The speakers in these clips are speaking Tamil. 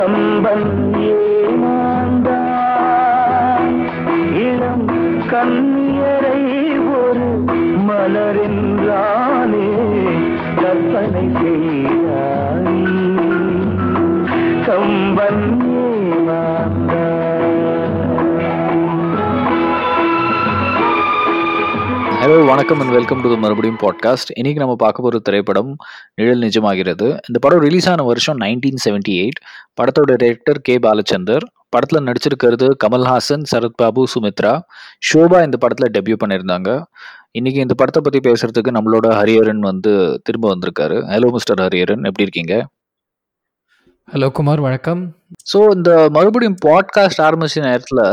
கம்பன் ஏமாந்தான் இளம் கண்ணியரை ஒரு மலரென்றானே கற்பனை செய்தாய் கம்பன் ஏமாந்தான் ஹலோ வணக்கம் and welcome to the Marupadiyum podcast இன்னைக்கு நம்ம பார்க்க போகிற திரைப்படம் நிழல் நிஜமாகிறது இந்த படம் ரிலீஸ் ஆன வருஷம் நைன்டீன் செவன்டி எயிட் படத்தோட டைரக்டர் கே பாலச்சந்தர் படத்தில் நடிச்சிருக்கிறது கமல்ஹாசன் சரத் பாபு சுமித்ரா ஷோபா இந்த படத்தில் டெபியூ பண்ணியிருந்தாங்க இன்னைக்கு இந்த படத்தை பற்றி பேசுறதுக்கு நம்மளோட ஹரியரன் வந்து திரும்ப வந்திருக்காரு ஹலோ மிஸ்டர் ஹரியரன் எப்படி இருக்கீங்க ஹலோ குமார் வணக்கம் ஸோ இந்த மறுபடியும் பாட்காஸ்ட் ஆரம்பிச்ச நேரத்தில்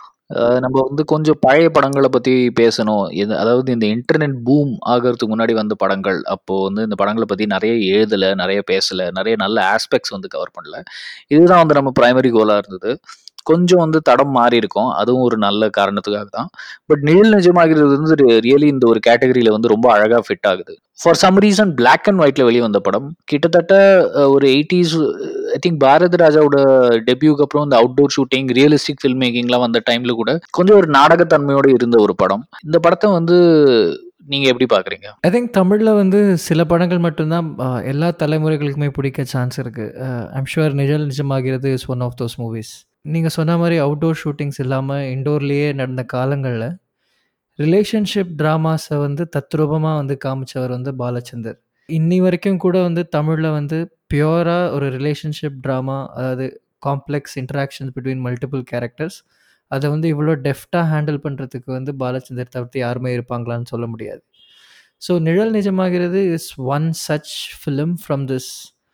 நம்ம வந்து கொஞ்சம் பழைய படங்களை பற்றி பேசணும் இது அதாவது இந்த இன்டர்நெட் பூம் ஆகிறதுக்கு முன்னாடி வந்த படங்கள் அப்போது வந்து இந்த படங்களை பற்றி நிறைய எழுதலை நிறைய பேசலை நிறைய நல்ல ஆஸ்பெக்ட்ஸ் வந்து கவர் பண்ணல இதுதான் வந்து நம்ம பிரைமரி கோலாக இருந்தது கொஞ்சம் வந்து தடம் மாறி இருக்கும் அதுவும் ஒரு நல்ல காரணத்துக்காக தான் பட் நிழல் நிஜமாகிறது வந்து ரியலி இந்த ஒரு கேட்டகரியில வந்து ரொம்ப அழகா ஃபிட் ஆகுது for some reason black and ஒயிட்ல வெளியே வந்த படம் கிட்டத்தட்ட அஹ், ஒரு எயிட்டிஸ் ஐ திங்க் பாரதி ராஜாவோட டெபியூக்கு அப்புறம் இந்த அவுட்டோர் ஷூட்டிங் ரியலிஸ்டிக் ஃபில்ம் மேக்கிங்லாம் வந்த டைம்ல கூட கொஞ்சம் ஒரு நாடகத்தன்மையோட இருந்த ஒரு படம் இந்த படத்தை வந்து நீங்க எப்படி பாக்குறீங்க ஐ திங்க் தமிழில் வந்து சில படங்கள் மட்டும்தான் ஆஹ், எல்லா தலைமுறைகளுக்குமே பிடிக்க சான்ஸ் இருக்குது I'm sure Nizhal Nijamagiradhu is one of those movies நீங்கள் சொன்ன மாதிரி அவுட்டோர் ஷூட்டிங்ஸ் இல்லாமல் இண்டோர்லேயே நடந்த காலங்களில் ரிலேஷன்ஷிப் ட்ராமாஸை வந்து தத்ரூபமாக வந்து காமிச்சவர் வந்து பாலச்சந்தர் இன்னி வரைக்கும் கூட வந்து தமிழில் வந்து பியூராக ஒரு ரிலேஷன்ஷிப் ட்ராமா அதாவது complex interactions between multiple characters அதை வந்து இவ்வளோ டெஃப்டாக ஹேண்டில் பண்ணுறதுக்கு வந்து பாலச்சந்தர் தவிர்த்து யாருமே இருப்பாங்களான்னு சொல்ல முடியாது so Nizhal Nijamagiradhu is one such film from this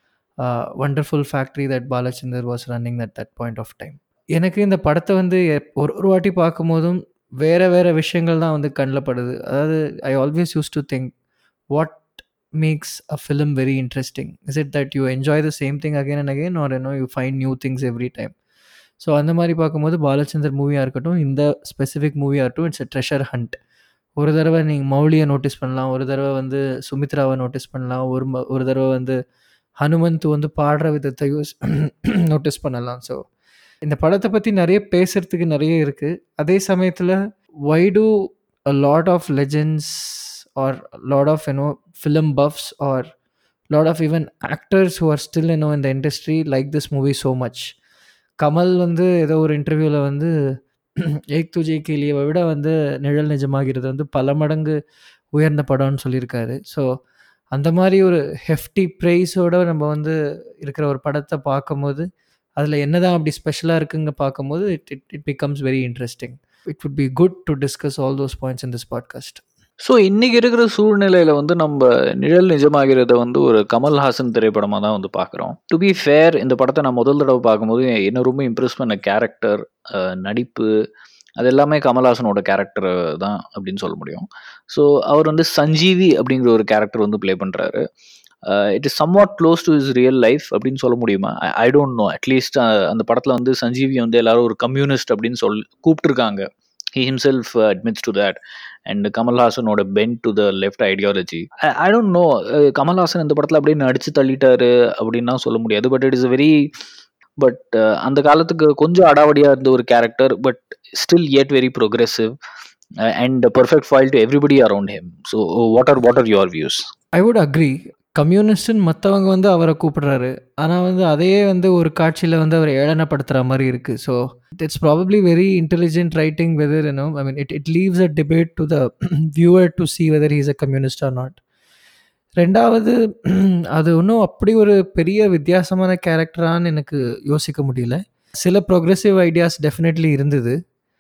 wonderful factory that Balachander was running at that point of time எனக்கு இந்த படத்தை வந்து எப்- ஒரு ஒரு வாட்டி பார்க்கும்போதும் வேறு வேறு விஷயங்கள் தான் வந்து கண்ணில் படுது அதாவது I always use to think what makes a film very interesting is it that you enjoy the same thing again and again or no you find new things every time so அந்த மாதிரி பார்க்கும்போது பாலச்சந்தர் மூவியாக இருக்கட்டும் இந்த ஸ்பெசிஃபிக் மூவியாக இருக்கட்டும் இட்ஸ் a ட்ரெஷர் ஹண்ட் ஒரு தடவை நீங்கள் மௌலியை நோட்டீஸ் பண்ணலாம் ஒரு தடவை வந்து சுமித்ராவை நோட்டீஸ் பண்ணலாம் ஒரு ம- ஒரு தடவை வந்து ஹனுமந்த் வந்து பாடுற விதத்தை யூஸ் நோட்டீஸ் பண்ணலாம் ஸோ இந்த படத்தை பற்றி நிறைய பேசுறதுக்கு நிறைய இருக்குது அதே சமயத்தில் why do a lot of legends or lot of you know film buffs or lot of even actors who are still you know இந்த industry like this movie so much Kamal வந்து ஏதோ ஒரு இன்டர்வியூவில் வந்து ஏக் துஜே கேலியை விட வந்து நிழல் நிஜமாகிறது வந்து பல மடங்கு உயர்ந்த படம்னு சொல்லியிருக்காரு ஸோ அந்த மாதிரி ஒரு ஹெஃப்டி ப்ரைஸோட நம்ம வந்து இருக்கிற ஒரு படத்தை பார்க்கும்போது அதில் என்னதான் அப்படி ஸ்பெஷலாக இருக்குங்க பார்க்கும்போது it it it becomes very interesting it would be good to discuss all those points in this podcast so இன்னைக்கு இருக்கிற சூழ்நிலையில வந்து நம்ம நிழல் நிஜமாகிறத வந்து ஒரு கமல்ஹாசன் திரைப்படமாக தான் வந்து பார்க்குறோம் டு பி ஃபேர் இந்த படத்தை நான் முதல் தடவை பார்க்கும்போது என்ன ரொம்ப இம்ப்ரெஸ் பண்ண கேரக்டர் நடிப்பு அது எல்லாமே கமல்ஹாசனோட கேரக்டர் தான் அப்படின்னு சொல்ல முடியும் ஸோ அவர் வந்து சஞ்சீவி அப்படிங்கிற ஒரு கேரக்டர் வந்து ப்ளே பண்ணுறாரு it is somewhat close to is real life அப்படின்னு சொல்ல முடியுமா ஐ டோன்ட் நோ அட்லீஸ்ட் அந்த படத்தில் வந்து சஞ்சீவி வந்து எல்லாரும் ஒரு கம்யூனிஸ்ட் அப்படின்னு சொல் கூப்பிட்டுருக்காங்க he himself admits to that and கமல்ஹாசனோட bent to the left ideology I don't know Kamal Haasan இந்த படத்தில் அப்படியே நடிச்சு தள்ளிட்டாரு அப்படின்னா சொல்ல முடியாது but it is very but அந்த காலத்துக்கு கொஞ்சம் அடாவடியாக இருந்த ஒரு character but still yet very progressive and perfect foil to everybody around him so what are what are your views I would agree கம்யூனிஸ்ட்னு மற்றவங்க வந்து அவரை கூப்பிடுறாரு ஆனால் வந்து அதையே வந்து ஒரு காட்சியில் வந்து அவரை ஏளனப்படுத்துகிற மாதிரி இருக்குது so it's probably very intelligent writing whether you know I mean it it leaves a debate to the viewer to see whether he is a communist or not ரெண்டாவது அது இன்னும் அப்படி ஒரு பெரிய வித்தியாசமான கேரக்டரான்னு எனக்கு யோசிக்க முடியல சில ப்ரோக்ரெசிவ் ஐடியாஸ் டெஃபினெட்லி இருந்தது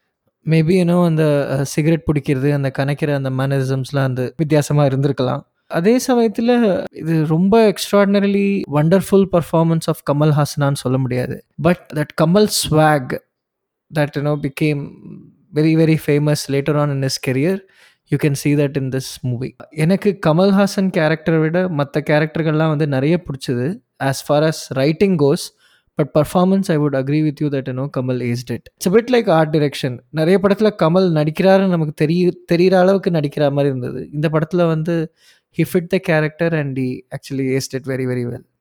மேபி இன்னும் அந்த சிகரெட் பிடிக்கிறது அந்த கணக்கிற அந்த மேனரிசம்ஸ்லாம் அந்த வித்தியாசமாக இருந்திருக்கலாம் அதே சமயத்தில் இது ரொம்ப extraordinarily wonderful performance of Kamal ஹாசனான்னு சொல்ல முடியாது but that Kamal swag that you know became very very famous later on in his career you can see that in this movie எனக்கு கமல்ஹாசன் கேரக்டரை விட மற்ற கேரக்டர்கள்லாம் வந்து நிறைய பிடிச்சது as far as writing goes but performance I would agree with you that no Kamal aced it it's bit like art direction நிறைய படத்தில் கமல் நடிக்கிறாருன்னு நமக்கு தெரிய தெரிகிற அளவுக்கு நடிக்கிற மாதிரி இருந்தது இந்த படத்தில் வந்து he fit the character and he actually aced it very very well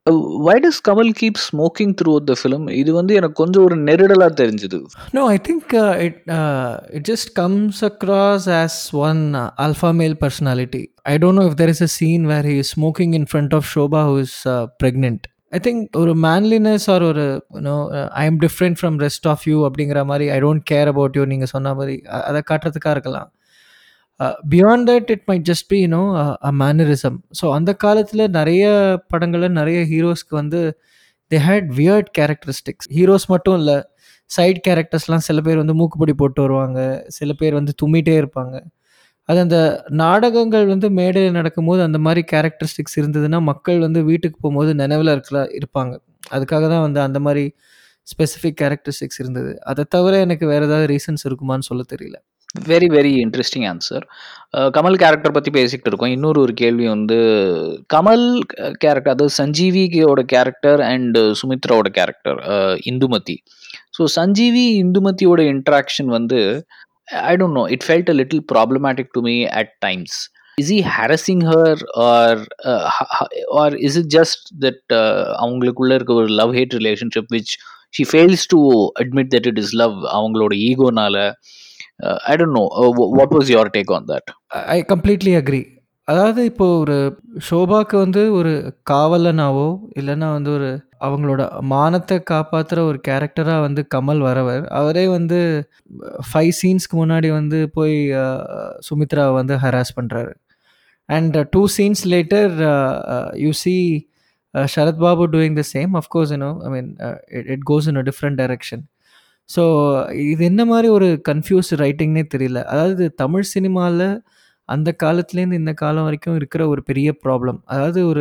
why does Kamal keep smoking through the film இது வந்து எனக்கு கொஞ்சம் ஒரு நெருடலாக தெரிஞ்சுது No, I think uh, it uh, it just comes across as one uh, alpha male personality. I don't know if there is a scene where he is smoking in front of Shobha who is uh, pregnant. I think ஒரு manliness or ஒரு you know I am different from rest of you அப்படிங்கிற மாதிரி I don't care about you நீங்கள் சொன்ன மாதிரி அ- அதை காட்டுறதுக்காக இருக்கலாம் beyond that it might just be you know a mannerism so அந்த காலத்தில் நிறைய படங்களில் நிறைய ஹீரோஸ்க்கு வந்து they had weird characteristics heroes மட்டும் இல்லை சைட் கேரக்டர்ஸ்லாம் சில பேர் வந்து மூக்குப்பொடி போட்டு வருவாங்க சில பேர் வந்து தும்மிட்டே இருப்பாங்க அது அந்த நாடகங்கள் வந்து மேடையில் நடக்கும்போது அந்த மாதிரி கேரக்டரிஸ்டிக்ஸ் இருந்ததுன்னா மக்கள் வந்து வீட்டுக்கு போகும்போது நினைவில் இருக்கல இருப்பாங்க அதுக்காக தான் வந்து அந்த மாதிரி ஸ்பெசிஃபிக் கேரக்டரிஸ்டிக்ஸ் இருந்தது அதை தவிர எனக்கு வேறு ஏதாவது ரீசன்ஸ் இருக்குமான்னு சொல்ல தெரியல very very interesting answer Kamal character பற்றி பேசிக்கிட்டு இருக்கோம் இன்னொரு ஒரு கேள்வி வந்து கமல் கேரக்டர் அதாவது சஞ்சீவியோட கேரக்டர் அண்ட் சுமித்ராவோட கேரக்டர் இந்துமதி ஸோ சஞ்சீவி இந்துமதியோட இன்ட்ராக்ஷன் வந்து I don't know it felt a little problematic to me at times is he harassing her or uh, h- h- or is it just that uh, அவங்களுக்குள்ள இருக்க ஒரு love hate relationship which she fails to admit that it is love அவங்களோட ஈகோனால I don't know what was your take on that I completely agree அதாவது இப்போ ஒரு ஷோபாக்கு வந்து ஒரு காவலனாவோ இல்லைன்னா வந்து ஒரு அவங்களோட மானத்தை காப்பாற்றுற ஒரு கேரக்டராக வந்து கமல் வரவர் அவரே வந்து ஃபைவ் சீன்ஸ்க்கு முன்னாடி வந்து போய் அஹ், சுமித்ராவை வந்து ஹராஸ் பண்ணுறாரு and two scenes later you see Sarath Babu doing the same of course you know I mean it goes in a different direction so இது என்ன மாதிரி ஒரு கன்ஃபியூஸ்டு ரைட்டிங்னே தெரியல அதாவது தமிழ் சினிமாவில் அந்த காலத்துலேருந்து இந்த காலம் வரைக்கும் இருக்கிற ஒரு பெரிய ப்ராப்ளம் அதாவது ஒரு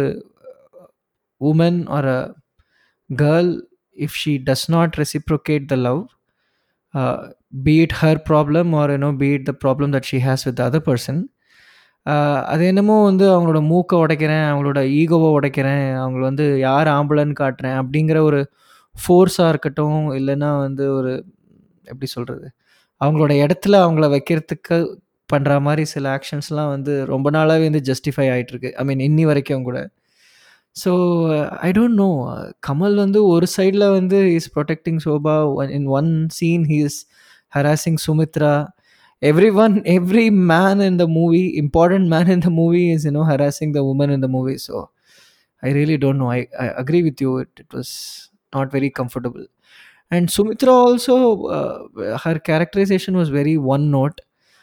woman or a girl if she does not reciprocate the love be it her problem or you know be it the problem that she has with the other person ah அது என்னமோ வந்து அவங்களோட மூக்கை உடைக்கிறேன் அவங்களோட ஈகோவை உடைக்கிறேன் அவங்கள வந்து யார் ஆம்பளைன்னு காட்டுறேன் அப்படிங்கிற ஒரு ஃபோர்ஸாக இருக்கட்டும் இல்லைன்னா வந்து ஒரு எப்படி சொல்கிறது அவங்களோட இடத்துல அவங்கள வைக்கிறதுக்கு பண்ணுற மாதிரி சில ஆக்ஷன்ஸ்லாம் வந்து ரொம்ப நாளாகவே வந்து ஜஸ்டிஃபை ஆகிட்டுருக்கு ஐ மீன் இன்னி வரைக்கும் கூட so I don't know Kamal வந்து ஒரு சைடில் வந்து is protecting Shoba in one scene he is harassing Sumithra every one every man in the movie important man in the movie is you know harassing the woman in the movie so I really don't know I I agree with you it it was not very comfortable and Sumithra also her characterization was very one note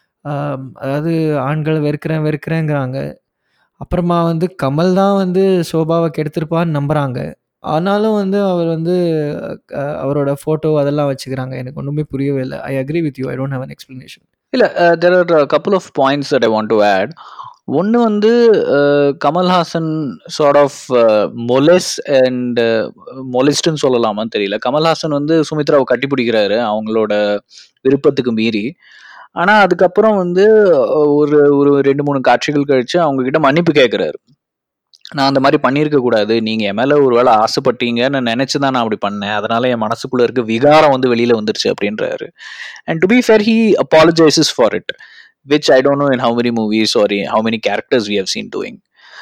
அதாவது ஆண்களை வெறுக்கிறேன் வெறுக்கிறேங்கிறாங்க அப்புறமா வந்து கமல் தான் வந்து சோபாவை கெடுத்திருப்பான்னு நம்புகிறாங்க ஆனாலும் வந்து அவர் வந்து அஹ், அவரோட ஃபோட்டோ அதெல்லாம் வச்சுக்கிறாங்க எனக்கு ஒன்றுமே புரியவே இல்லை I agree with you I don't have an explanation இல்லை there are couple of points that I want to add ஒன்று வந்து ah, Kamal Haasan sort of molests and மொலிஸ்ட்னு சொல்லலாமான்னு தெரியல கமல்ஹாசன் வந்து சுமித்ராவை கட்டி பிடிக்கிறாரு அவங்களோட விருப்பத்துக்கு மீறி ஆனால் அதுக்கப்புறம் வந்து அஹ், ஒரு ஒரு ரெண்டு மூணு காட்சிகள் கழிச்சு அவங்க கிட்ட மன்னிப்பு கேட்குறாரு நான் அந்த மாதிரி பண்ணியிருக்க கூடாது நீங்கள் என் மேலே ஒரு வேளை ஆசைப்பட்டீங்கன்னு நினச்சி தான் நான் அப்படி பண்ணேன் அதனால என் மனசுக்குள்ளே இருக்க விகாரம் வந்து வெளியில் வந்துருச்சு அப்படின்றாரு and to be fair he apologizes for it which I don't know in how many movies sorry how many characters we have seen doing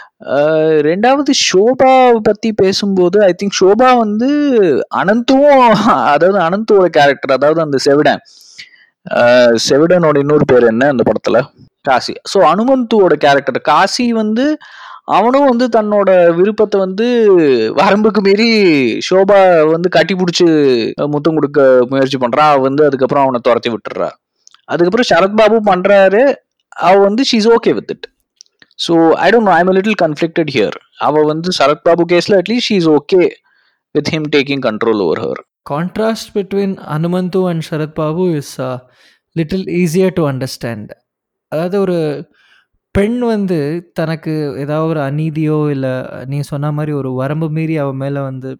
ரெண்டாவது ஷோபா பத்தி பேசும்போது ஐ திங்க் ஷோபா வந்து அனந்தும் அதாவது அனந்தோட கேரக்டர் அதாவது அந்த செவிடன் அஹ் செவிடனோட இன்னொரு பேர் என்ன அந்த படத்துல காசி ஸோ அனுமந்துவோட கேரக்டர் காசி வந்து அவனும் வந்து தன்னோட விருப்பத்தை வந்து வரம்புக்கு மீறி ஷோபா வந்து கட்டி பிடிச்சி முத்தம் கொடுக்க முயற்சி பண்றான் அவ வந்து அதுக்கப்புறம் அவனை துரத்தி விட்டுறா அதுக்கப்புறம் சரத்பாபு பண்றாரு அவ வந்து she's okay with it so I don't know I'm little conflicted here அவ வந்து சரத்பாபு கேஸ்ல at least she is okay with him taking control over her contrast between Anumanthu and Sarath Babu is little easier to understand அதாவது ஒரு பெண் வந்து தனக்கு ஏதாவது ஒரு அநீதியோ இல்லை நீ சொன்ன மாதிரி ஒரு வரம்பு மீறி அவ மேலே வந்து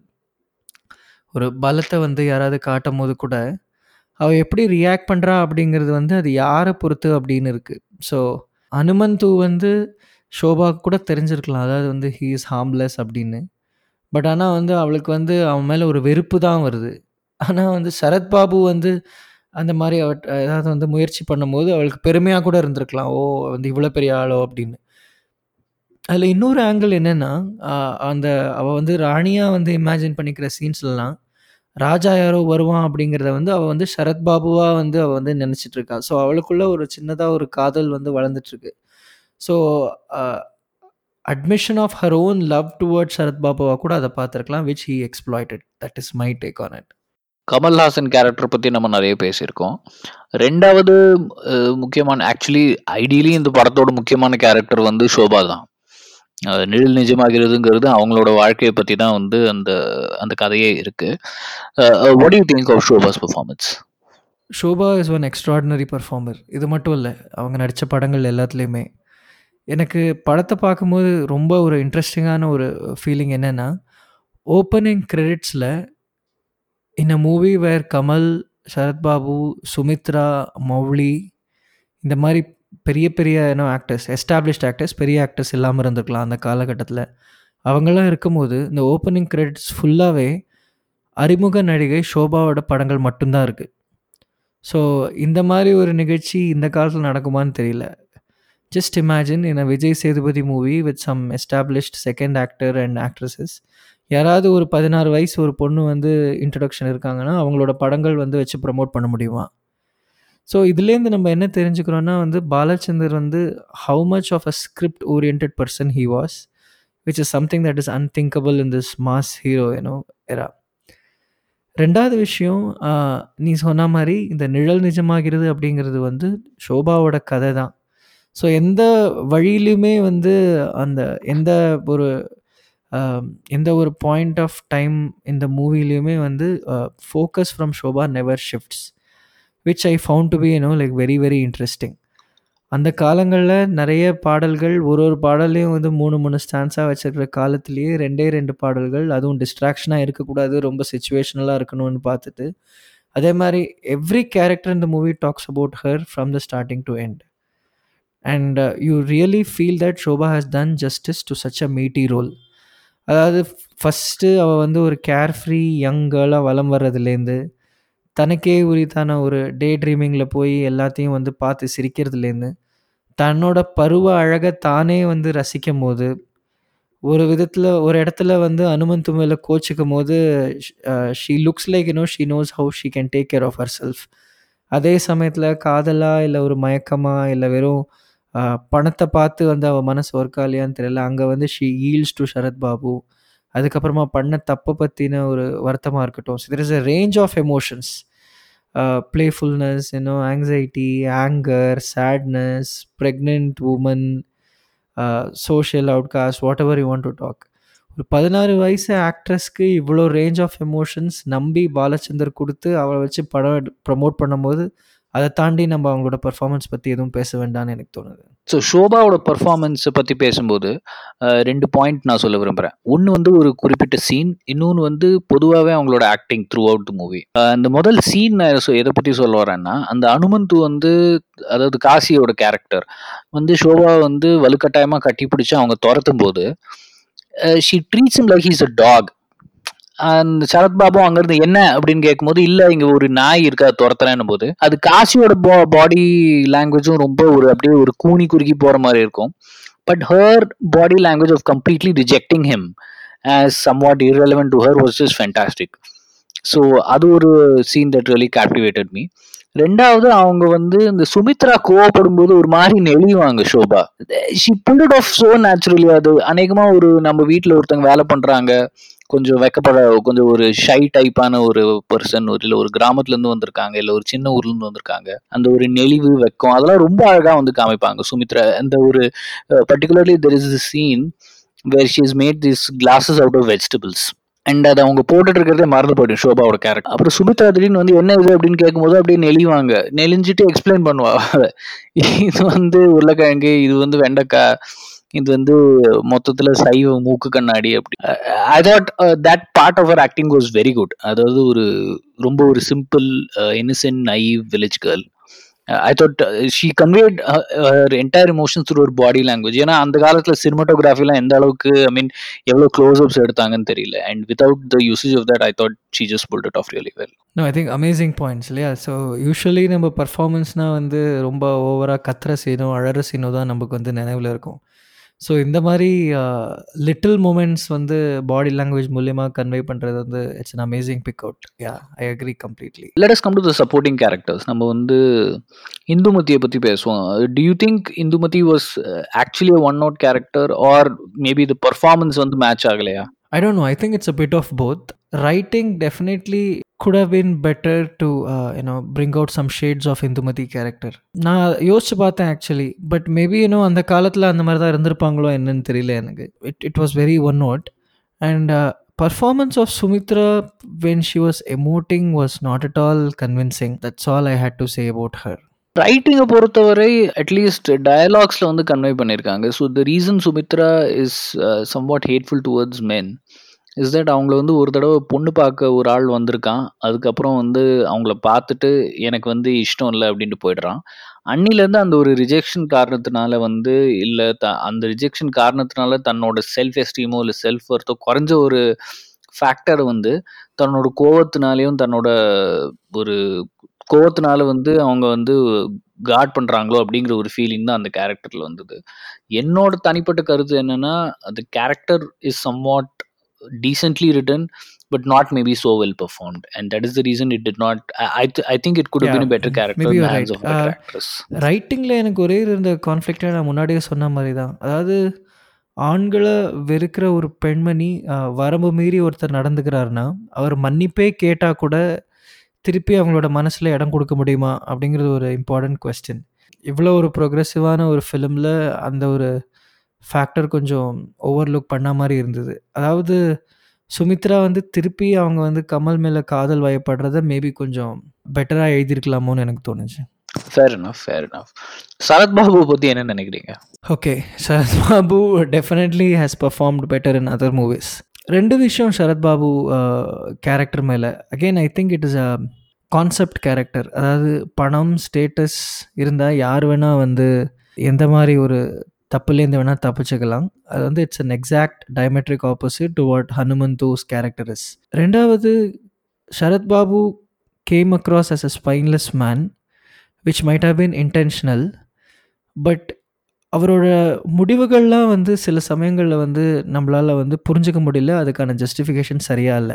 ஒரு பலத்தை வந்து யாராவது காட்டும் போது கூட அவள் எப்படி ரியாக்ட் பண்ணுறா அப்படிங்கிறது வந்து அது யாரை பொறுத்து அப்படின்னு இருக்குது ஸோ அனுமந்து வந்து ஷோபாக்கு கூட தெரிஞ்சிருக்கலாம் அதாவது வந்து ஹீ இஸ் ஹார்ம்லெஸ் அப்படின்னு பட் ஆனால் வந்து அவளுக்கு வந்து அவன் மேலே ஒரு வெறுப்பு தான் வருது ஆனால் வந்து சரத்பாபு வந்து அந்த மாதிரி அவ ஏதாவது வந்து முயற்சி பண்ணும்போது அவளுக்கு பெருமையாக கூட இருந்திருக்கலாம் ஓ வந்து இவ்வளோ பெரிய ஆளோ அப்படின்னு அதில இன்னொரு ஆங்கிள் என்னன்னா, அ அந்த அவ வந்து ராணியா வந்து இமேஜின் பண்ணிக்கிற சீன்ஸ்லலாம், ராஜா யாரோ வருவான் அப்படிங்கிறத வந்து அவ வந்து சரத் பாபுவா வந்து அவ வந்து நெனச்சிட்டு இருக்கா. ஸோ அவளுக்குள்ள ஒரு சின்னதா ஒரு காதல் வந்து வளர்ந்துட்டுருக்கு. So a admission of her own love towards Sarath பாபுவா கூட அத பார்த்துருக்கலாம். Which he exploited. That is my take on it. Kamal Haasan character பத்தி நம்ம நெறைய பேசியிருக்கோம். 2வது அ முக்கியமான ஆக்சுவலி ஐடியலி இந்த படத்தோட முக்கியமான கேரக்டர் வந்து ஷோபா தான். அ நிழல் நிஜமாகிறதுங்கிறது அவங்களோட வாழ்க்கைய பத்தி தான் வந்து அந்த அந்த கதையே இருக்கு. A what do you think of Shoba's performance? Shoba is one extraordinary performer. இது மட்டும் இல்ல. அவங்க நடிச்ச படங்கள் எல்லாத்துலயுமே. எனக்கு படத்த பார்க்கும்போது ரொம்ப ஒரு இன்ட்ரஸ்டிங்கான ஒரு ஃபீலிங் என்னன்னா, ஓப்பனிங் கிரெடிட்ஸ்ல in a movie where Kamal, Sarath Babu, Sumithra, Mouli இந்த மாரி பெரிய பெரிய யூனோ ஆக்டர்ஸ், எஸ்டாப்ளிஷ்ட் ஆக்டர்ஸ், பெரிய ஆக்டர்ஸ் இல்லாம இருந்திருக்கலாம் அந்த காலகட்டத்தில. அவங்கலாம் இருக்கும்போது, இந்த ஓப்பனிங் கிரெடிட்ஸ் ஃபுல்லாவே அறிமுக நடிகை ஷோபாவோட படங்கள் மட்டும் தான் இருக்கு. ஸோ இந்த மாரி ஒரு நிகழ்ச்சி இந்த காலத்தில நடக்குமான்னு தெரியல. Just imagine in a Vijay Sethupathi movie with some established second actor and actresses. யாராவது ஒரு 16 வயசு ஒரு பொண்ணு வந்து இன்ட்ரோடக்ஷன் இருக்காங்கன்னா, அவங்களோட படங்கள் வந்து வச்சு ப்ரமோட் பண்ண முடியுமா? ஸோ இதுலேருந்து நம்ம என்ன தெரிஞ்சுக்கிறோம்னா வந்து, பாலச்சந்தர் வந்து how much of a script oriented person he was. Which is something that is unthinkable in this mass hero you know era எரா. 2வது விஷயம் அ நீ சொன்ன மாரி இந்த நிழல் நிஜமாகிறது அப்படிங்கிறது வந்து ஷோபாவோட கதை தான். ஸோ எந்த வழியிலயுமே வந்து அந்த எந்த ஒரு அ எந்த ஒரு பாயிண்ட் ஆஃப் டைம் இந்த மூவிலயுமே வந்து uh focus from Shoba never shifts. Which I found to be you know like very very interesting. அந்த காலங்கள்ல நெறைய பாடல்கள் ஒரு ஒரு பாடல்லயும் வந்து 3, 3 ஸ்டான்ஸா வச்சிருக்கிற காலத்திலேயே 2டே 2 பாடல்கள் அதுவும் டிஸ்ட்ராக்ஷனா இருக்கக்கூடாது. ரொம்ப சிச்சுவேஷனலா இருக்கணும்னு பார்த்துட்டு, அதே மாரி every character in the movie talks about her from the starting to end. And you really feel that Shoba has done justice to such a meaty role. அதாவது ஃபர்ஸ்ட்டு அவ வந்து ஒரு கேர் ஃப்ரீ யங் கேர்லா வலம் வர்றதுலேருந்து, தனக்கே உரித்தான ஒரு டே ட்ரீமிங்கில போய் எல்லாத்தையும் வந்து பார்த்து சிரிக்கிறதுலேருந்து, தன்னோட பருவ அழக தானே வந்து ரசிக்கும்போது, ஒரு விதத்தில ஒரு இடத்துல வந்து அனுமந்து மேல கோச்சிக்கும்போது, sh uh she looks like you know she knows how she can take care of herself. அதே சமயத்தில காதலா, இல்ல ஒரு மயக்கமா, இல்ல வெறும் அ பணத்த பார்த்து வந்து அவ மனசு ஒர்க் ஆகலையான்னு தெரியல. அங்க வந்து she yields to Sarath Babu. அதுக்கப்புறமா பண்ண தப்ப பத்தின ஒரு வருத்தமா இருக்கட்டும். So there is a range of emotions. Uh playfulness, you know anxiety, anger, sadness, pregnant woman, uh social outcast whatever you want to talk. ஒரு 16 வயசு ஆக்ட்ரஸ்க்கு இவ்வளோ ரேஞ்ச் ஆஃப் எமோஷன்ஸ் நம்பி பாலச்சந்தர் குடுத்து அவள வச்சு படம் எடு ப்ரமோட் பண்ணும்போது, அத தாண்டி நம்ம அவங்களோட பெர்ஃபார்மன்ஸ் பத்தி எதுவும் பேச வேண்டான்னு எனக்கு தோணுது. ஸோ ஷோபாவோட பெர்ஃபார்மன்ஸ பத்தி பேசும்போது, அ 2 பாயிண்ட் நான் சொல்ல விரும்புறேன். ஒண்ணு வந்து ஒரு குறிப்பிட்ட சீன். இன்னொன்னு வந்து பொதுவாவே அவங்களோட acting throughout the movie. அ அந்த முதல் சீன் நான் சொ எத பத்தி சொல்ல வரேன்னா, அந்த அனுமந்து வந்து அதாவது காசியோட கேரக்டர் வந்து ஷோபாவ வந்து வலுக்கட்டாயமா கட்டிப்பிடிச்சு அவங்க தொரத்தும்போது, அ she treats him like he is a dog. அந்த சரத் பாபு அங்கருந்து "என்ன?" அப்படின்னு கேட்கும்போது, "இல்ல இங்க ஒரு நாய் இருக்கு அத தொரத்துறேன்னும்போது" அது காசியோட பா பாடி லாங்குவேஜும் ரொம்ப ஒரு அப்படியே ஒரு கூனி குறுகி போற மாரி இருக்கும். But her body language of completely rejecting him as somewhat irrelevant to her was just fantastic. So அது ஒரு scene that really captivated me. 2வது அவங்க வந்து இந்த சுமித்ரா கோவப்படும்போது ஒரு மாரி நெளிவாங்க Shoba. She pulled it off so naturally அது அநேகமா ஒரு நம்ம வீட்ல ஒருத்தவங்க வேல பண்றாங்க. கொஞ்சம் வெட்கப்பட கொஞ்சம் ஒரு ஷை டைப்பான ஒரு பெர்சன் இல்ல ஒரு கிராமத்துலருந்து வந்திருக்காங்க. இல்ல ஒரு சின்ன ஊர்லருந்து வந்திருக்காங்க. அந்த ஒரு நெளிவு, வெட்கம் அதெல்லாம் ரொம்ப அழகா வந்து காமிப்பாங்க சுமித்ரா. அந்த ஒரு uh particularly there is this scene where she has made these glasses out of vegetables. And அத அவங்க போட்டுட்டு இருக்கிறதே மறந்து போயிடும் ஷோபாவோட கேரக்டர். அப்புறம் சுமித்ரா திடீர்னு வந்து "என்ன இது?" அப்படின்னு கேட்கும்போது அப்படியே நெளிவாங்க. நெளிஞ்சுட்டு எக்ஸ்பிளைன் பண்ணுவா. இது வந்து உருளைக்கிழங்கு, இது வந்து வெண்டைக்கா, இது வந்து மொத்தத்துல சைவ மூக்கு கண்ணாடி அப்படி. I thought that part of her acting was very good. அதாவது ஒரு ரொம்ப ஒரு simple uh innocent naive village girl. I thought she conveyed uh her entire emotions through her body language. ஏன்னா அந்த காலத்துல சினிமாட்டோகிராஃபிலாம் எந்த அளவுக்கு ஐ மீன் எவ்வளோ க்ளோஸ் அப்ஸ் எடுத்தாங்கன்னு தெரியல. And without the usage of that I thought she just pulled it off really well. No I think amazing points இல்லையா? ஸோ யூசுவலி நம்ம பெர்ஃபார்மன்ஸ்னா வந்து ரொம்ப ஓவரா கத்துற சீனோ, அழற சீனோ தான் நமக்கு வந்து நினைவுல இருக்கும். ஸோ இந்த மாதிரி லிட்டில் மூமெண்ட்ஸ் வந்து பாடி லாங்குவேஜ் மூலியமா கன்வே பண்ணுறது வந்து it's an amazing pick out yeah I agree completely let us come to the supporting characters நம்ம வந்து இந்துமதியை பற்றி பேசுவோம் do you think Indumathi was actually one note character or maybe the performance வந்து மேட்ச் ஆகலையா I don't know. I think it's a bit of both. Writing definitely could have been better to uh, you know bring out some shades of Indumati character. நான் யோசிச்சு பார்த்தேன் ஆக்சுவலி பட் மேபி யூனோ அந்த காலத்தில் அந்த மாதிரி தான் இருந்திருப்பாங்களோ என்னன்னு தெரியல எனக்கு it it was very one note and performance of Sumithra when she was emoting was not at all convincing that's all I had to say about her ரைட்டிங்கை பொறுத்தவரை அட்லீஸ்ட் டயலாக்ஸில் வந்து கன்வே பண்ணியிருக்காங்க so the reason Sumithra is somewhat hateful towards men is that அவங்கள வந்து ஒரு தடவை பொண்ணு பார்க்க ஒரு ஆள் வந்திருக்கான் அதுக்கப்புறம் வந்து அவங்கள பார்த்துட்டு எனக்கு வந்து இஷ்டம் இல்லை அப்படின்ட்டு போயிடுறான் அன்னிலேருந்து அந்த ஒரு ரிஜெக்ஷன் காரணத்தினால வந்து இல்லை த அந்த ரிஜெக்ஷன் காரணத்தினால தன்னோட செல்ஃப் எஸ்டீமோ இல்லை செல்ஃப் ஒர்த்தோ குறைஞ்ச ஒரு ஃபேக்டர் வந்து தன்னோட கோவத்தினாலேயும் தன்னோட ஒரு கோவத்தினால வந்து அவங்க வந்து காட் பண்ணுறாங்களோ அப்படிங்கிற ஒரு ஃபீலிங் தான் அந்த கேரக்டரில் வந்தது என்னோட தனிப்பட்ட கருத்து என்னன்னா அந்த character is somewhat decently written but not maybe so well performed and that is the reason it did not i i, th- I think it could have Yeah, been a better character maybe in the you're hands right. of a better Uh, actress ரைட்டிங்கில் எனக்கு ஒரே இருந்த கான்ஃப்ளிக்டை நான் முன்னாடியே சொன்ன மாதிரி தான் அதாவது ஆண்களை வெறுக்கிற ஒரு பெண்மணி அஹ், வரம்பு மீறி ஒருத்தர் நடந்துக்கிறாருன்னா அவர் மன்னிப்பே கேட்டால் கூட திருப்பி அவங்களோட மனசில் இடம் கொடுக்க முடியுமா அப்படிங்கிறது ஒரு இம்பார்ட்டன்ட் கொஸ்டின் இவ்வளோ ஒரு ப்ரொக்ரெசிவான ஒரு ஃபிலிமில் அந்த ஒரு ஃபேக்டர் கொஞ்சம் ஓவர்லுக் பண்ண மாதிரி இருந்தது அதாவது சுமித்ரா வந்து திருப்பி அவங்க வந்து கமல் மேலே காதல் வயப்படுறத மேபி கொஞ்சம் பெட்டராக எழுதியிருக்கலாமோன்னு எனக்கு தோணுச்சு fair enough fair enough Sarath Babu பத்தி என்ன நினைக்கிறீங்க okay Sarath Babu definitely has performed better in other movies ரெண்டு விஷயம் சரத் பாபு கேரக்டர் மேலே again I think it is a concept character அதாவது பணம் ஸ்டேட்டஸ் இருந்தால் யார் வேணால் வந்து எந்த மாதிரி ஒரு தப்புலேருந்து வேணால் தப்பிச்சுக்கலாம் அது வந்து it's an exact diametric opposite to what Hanumanthu's character is ரெண்டாவது Sarath Babu came across as a spineless man which might have been intentional but அவரோட முடிவுகள்லாம் வந்து சில சமயங்களில் வந்து நம்மளால் வந்து புரிஞ்சுக்க முடியல அதுக்கான ஜஸ்டிஃபிகேஷன் சரியா இல்லை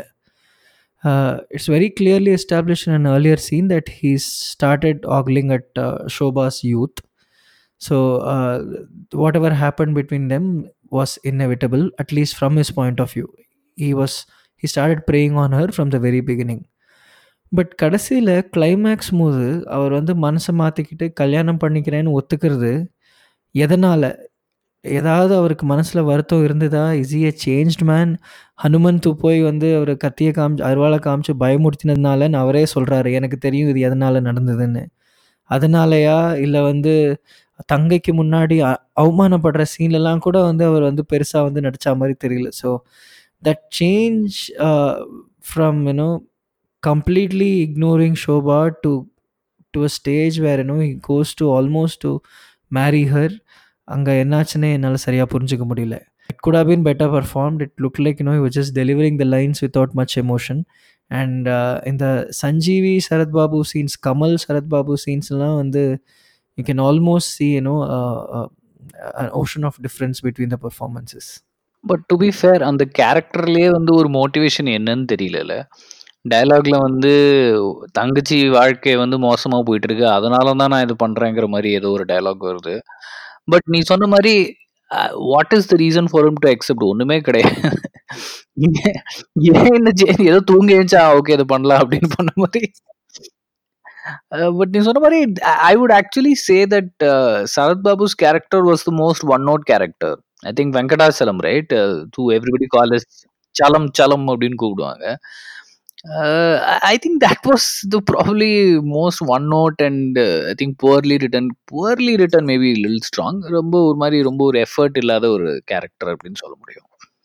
it's very clearly establish in an earlier scene that he started ogling at uh, ஷோபாஸ் youth so whatever happen between them was inevitable at least from his point of view he was he started preying on her from the very beginning but கடைசியில் கிளைமேக்ஸ் போது அவர் வந்து மனசை மாற்றிக்கிட்டு கல்யாணம் பண்ணிக்கிறேன்னு ஒத்துக்கிறது எதனால் ஏதாவது அவருக்கு மனசில் வருத்தம் இருந்ததா is a changed man Hanumanth போய் வந்து அவர் கத்தியை காமிச்சு அருவாளை காமிச்சு பயமுறுத்தினதுனாலன்னு அவரே சொல்கிறாரு எனக்கு தெரியும் இது எதனால் நடந்ததுன்னு அதனாலயா இல்லை வந்து தங்கைக்கு முன்னாடி அ- அவமானப்படுற சீன்லலாம் கூட வந்து அவர் வந்து பெருசாக வந்து நடித்த மாதிரி தெரியல so that change from you know completely ignoring Shobha to to a stage where you know he goes to almost to marry her அங்கே என்னாச்சுன்னே என்னால் சரியாக புரிஞ்சுக்க முடியல it good have been better performed it looked like you know he was just delivering the lines without much emotion and uh, இந்த சஞ்சீவி சரத் பாபு சீன்ஸ் கமல் சரத் பாபு சீன்ஸ்லாம் வந்து you can almost see you know uh, uh, an ocean of difference between the performances but to be fair அந்த கேரக்டர்லயே வந்து ஒரு மோட்டிவேஷன் என்னன்னு தெரியல டயலாக்ல வந்து தங்கச்சி வாழ்க்கை வந்து மோசமா போயிட்டு இருக்கு அதனால தான் நான் இது பண்றேங்கிற மாதிரி ஏதோ ஒரு டயலாக் வருது பட் நீ சொன்ன மாதிரி what is the reason for to accept ஒண்ணுமே கிடையாது ஏன் ஏன் என்ன செய்- ஏதோ தூங்கி எழுந்தா ஓகே இது பண்ணலாம் அப்படின்னு பண்ண மாதிரி பட் நீ சொன்ன மாதிரி I would actually say that Sarath Babu's character was the most one note character I think Venkatachalam right to everybody call Chalam Chalam அப்படின்னு கூப்பிடுவாங்க I think that was the probably most one note and I think poorly written poorly written maybe lil strong ரொம்ப ஒரு மாதிரி ரொம்ப ஒரு எஃபர்ட் இல்லாத ஒரு கேரக்டர் அப்படின்னு சொல்ல முடியும்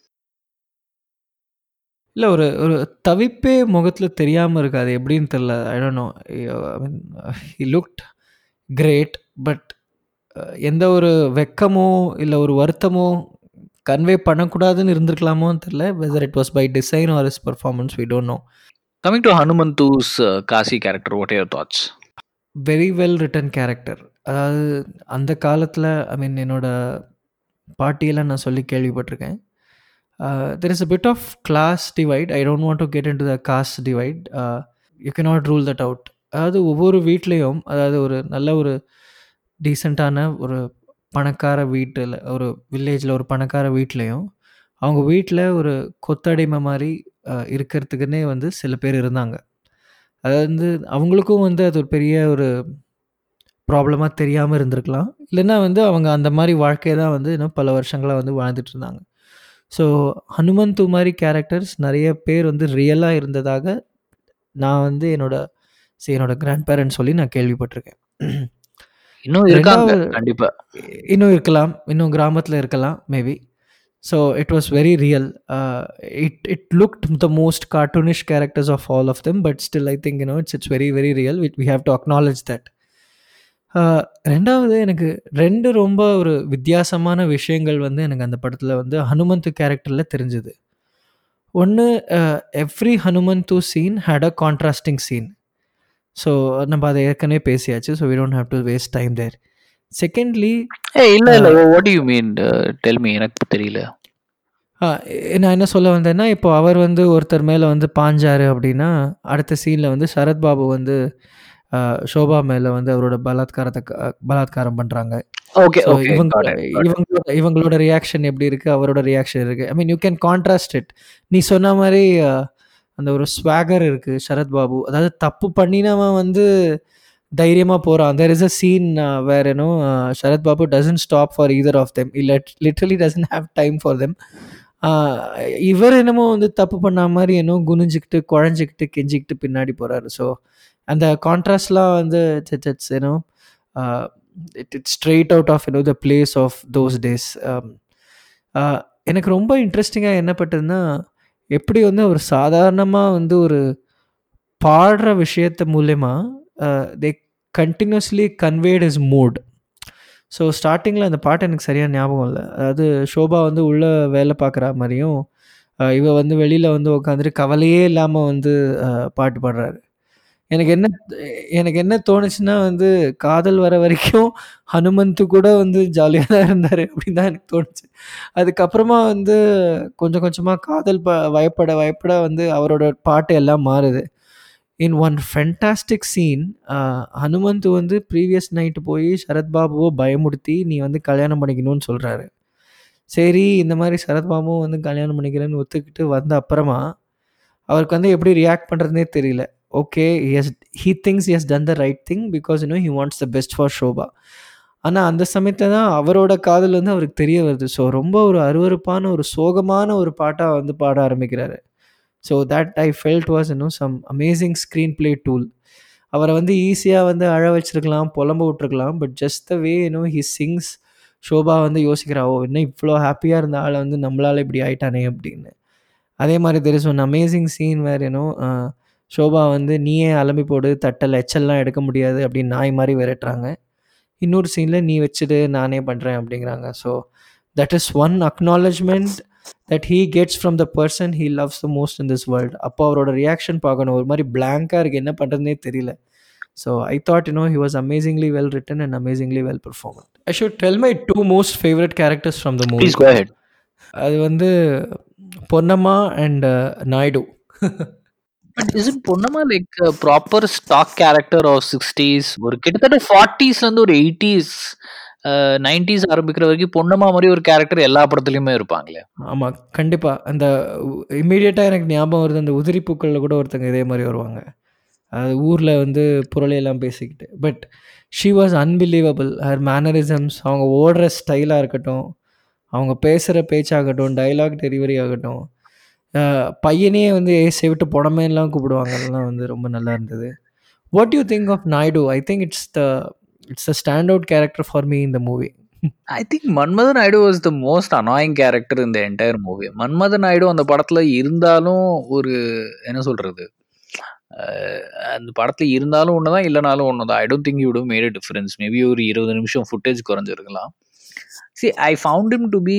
இல்லை ஒரு ஒரு தவிப்பே முகத்தில் தெரியாமல் இருக்காது எப்படின்னு தெரில I don't know I mean he looked great but எந்த ஒரு வெக்கமோ இல்லை ஒரு வருத்தமோ கன்வே பண்ணக்கூடாதுன்னு இருந்திருக்கலாமோன்னு தெரில whether it was by design or is performance we don't know coming to Hanumanthu's Kasi character what your thoughts very well written character அதாவது அந்த காலத்தில் ஐ மீன் என்னோட பாட்டியெல்லாம் நான் சொல்லி கேள்விப்பட்டிருக்கேன் there is a bit of class divide I don't want to get into the caste divide you cannot rule that out அதாவது ஒவ்வொரு வீட்லேயும் அதாவது ஒரு நல்ல ஒரு டீசெண்டான ஒரு பணக்கார வீட்டில் ஒரு வில்லேஜில் ஒரு பணக்கார வீட்லேயும் அவங்க வீட்டில் ஒரு கொத்தடிமை மாதிரி அஹ், இருக்கிறதுக்குன்னே வந்து சில பேர் இருந்தாங்க அதாவது வந்து அவங்களுக்கும் வந்து அது ஒரு பெரிய ஒரு ப்ராப்ளமாக தெரியாமல் இருந்திருக்கலாம் இல்லைன்னா வந்து அவங்க அந்த மாதிரி வாழ்க்கையை தான் வந்து இன்னும் பல வருஷங்களாக வந்து வாழ்ந்துட்டு இருந்தாங்க ஸோ ஹனுமந்து மாதிரி கேரக்டர்ஸ் நிறைய பேர் வந்து ரியலாக இருந்ததாக நான் வந்து என்னோட சரி, என்னோட கிராண்ட் பேரண்ட்ஸ் சொல்லி நான் கேள்விப்பட்டிருக்கேன் இன்னும் இருக்காங்க ரெண்டாவது கண்டிப்பா இன்னும் இருக்கலாம் இன்னும் கிராமத்தில் இருக்கலாம் maybe so it was very real it it looked the most cartoonish characters of all of them but still I think you know it's it's very very real with we have to acknowledge that ரெண்டாவது எனக்கு ரெண்டு ரொம்ப ஒரு வித்தியாசமான விஷயங்கள் வந்து எனக்கு அந்த படத்தில் வந்து ஹனுமந்த் கேரக்டரில் தெரிஞ்சுது ஒன்று every Hanumanthu scene had a contrasting scene so நம்ம அதை ஏற்கனவே பேசியாச்சு so we don't have to waste time there secondly ஏ இல்ல இல்ல what you mean tell me எனக்கு தெரியல நான் என்ன சொல்ல வந்தேன்னா இப்போ அவர் வந்து ஒருத்தர் மேலே வந்து பாஞ்சாரு அப்படின்னா அடுத்த சீனில் வந்து சரத்பாபு வந்து அஹ், ஷோபா மேலே வந்து அவரோட பலாத்காரத்தை க- பலாத்காரம் பண்ணுறாங்க ஓகே ஸோ ஓகே இவங்க இவங்களோட இவங்களோட ரியாக்ஷன் எப்படி இருக்குது அவரோட ரியாக்ஷன் இருக்குது I mean you can contrast it நீ சொன்ன மாதிரி அஹ், அந்த ஒரு ஸ்வாகர் இருக்குது சரத்பாபு அதாவது தப்பு பண்ணினவன் வந்து தைரியமாக போகிறான் there is a scene where ஏனோ Sarath Babu doesn't stop for either of them இல்லை literally doesn't have time for them இவர் என்னமோ வந்து தப்பு பண்ண மாதிரி என்னோ குனிஞ்சிக்கிட்டு குழஞ்சிக்கிட்டு கெஞ்சிக்கிட்டு பின்னாடி போகிறாரு ஸோ அந்த கான்ட்ராஸ்ட்லாம் வந்து இட்ஸ் இட்ஸ் ஏன்னோ it it straight out of you know the place of those days எனக்கு ரொம்ப இன்ட்ரெஸ்டிங்காக என்ன பட்டதுன்னா எப்படி வந்து ஒரு சாதாரணமாக வந்து ஒரு பாடுற விஷயத்து மூலயமா they continuously conveyed is mood so ஸ்டார்டிங்கில் அந்த பாட்டு எனக்கு சரியாக ஞாபகம் இல்லை அதாவது ஷோபா வந்து உள்ளே வேலை பார்க்குற மாதிரியும் அஹ், இவ வந்து வெளியில் வந்து உட்காந்துட்டு கவலையே இல்லாமல் வந்து அஹ், பாட்டு பாடுறாரு எனக்கு என்ன எனக்கு என்ன தோணுச்சுன்னா வந்து காதல் வர வரைக்கும் ஹனுமந்த் கூட வந்து ஜாலியாக தான் இருந்தார் அப்படின்னு தான் எனக்கு தோணுச்சு அதுக்கப்புறமா வந்து கொஞ்சம் கொஞ்சமாக காதல் ப வயப்பட வயப்பட வந்து அவரோட பாட்டு எல்லாம் மாறுது in one fantastic scene Hanumanth வந்து ப்ரீவியஸ் நைட்டு போய் சரத்பாபுவை பயமுடுத்தி நீ வந்து கல்யாணம் பண்ணிக்கணும்னு சொல்கிறாரு சரி இந்த மாதிரி சரத்பாபுவும் வந்து கல்யாணம் பண்ணிக்கிறேன்னு ஒத்துக்கிட்டு வந்த அப்புறமா அவருக்கு வந்து எப்படி ரியாக்ட் பண்ணுறதுனே தெரியல okay yes he thinks is done the right thing because you know he wants the best for Shobha ஆனால் அந்த சமயத்தில் தான் அவரோட காதல் வந்து அவருக்கு தெரிய வருது ஸோ ரொம்ப ஒரு அருவருப்பான ஒரு சோகமான ஒரு பாட்டாக வந்து பாட ஆரம்பிக்கிறாரு so that I felt was இன்னும் some amazing screen play tool அவரை வந்து ஈஸியாக வந்து அழ வச்சிருக்கலாம் புலம்ப விட்டுருக்கலாம் but just the way you know he sings Shobha வந்து யோசிக்கிறா ஓ இன்னும் இவ்வளோ ஹாப்பியாக இருந்த ஆளை வந்து நம்மளால் இப்படி ஆயிட்டானே அப்படின்னு அதே மாதிரி there is one amazing scene வேறு ஏனோ ஷோபா வந்து நீயே அலம்பி போடு தட்டல் எச்சல்லாம் எடுக்க முடியாது அப்படின்னு நாய் மாதிரி விரட்டுறாங்க இன்னொரு சீனில் நீ வச்சுடு நானே பண்ணுறேன் அப்படிங்கிறாங்க so that is one acknowledgement that he gets from the person he loves the most in this world அப்போ அவரோட ரியாக்ஷன் பார்க்கணும் ஒரு மாதிரி பிளாங்காக இருக்குது என்ன பண்ணுறதுனே தெரியல so I thought you know he was amazingly well written and amazingly well perform I should tell my two most favourite characters from the movie please go ahead அது வந்து Ponnamma and Naidu but is it Ponnamma like proper stock character of sixties ஒரு கிட்டத்தட்ட ஃபார்ட்டிஸ்ல இருந்து ஒரு எயிட்டிஸ் நைன்டிஸ் ஆரம்பிக்கிற வரைக்கும் பொன்னம்மா மாதிரி ஒரு கேரக்டர் எல்லா படத்துலயுமே இருப்பாங்களே ஆமாம் கண்டிப்பாக அந்த இம்மீடியட்டாக எனக்கு ஞாபகம் வருது அந்த உதிரி பூக்களில் கூட ஒருத்தங்க இதே மாதிரி வருவாங்க அது ஊரில் வந்து புரளையெல்லாம் பேசிக்கிட்டு but she was unbelievable her mannerisms அவங்க ஓடுற ஸ்டைலாக இருக்கட்டும் அவங்க பேசுகிற பேச்சாகட்டும் டைலாக் டெலிவரி ஆகட்டும் அஹ் பையனே வந்து ஏ செவிட்டு புடமேலாம் கூப்பிடுவாங்க அதெல்லாம் வந்து ரொம்ப நல்லா இருந்தது what you think of Naidu I think it's the it's a stand out character for me இந்த movie I think Manmadha Naidu was the most annoying character இந்த என்டையர் மூவி மன்மத நாயுடு அந்த படத்துல இருந்தாலும் ஒரு என்ன சொல்றது அஹ் அந்த படத்துல இருந்தாலும் ஒண்ணுதான் இல்லைனாலும் ஒண்ணுதான் I don't think you too made difference maybe ஒரு இருபது நிமிஷம் ஃபுட்டேஜ் குறைஞ்சிருக்கலாம் see I found him to be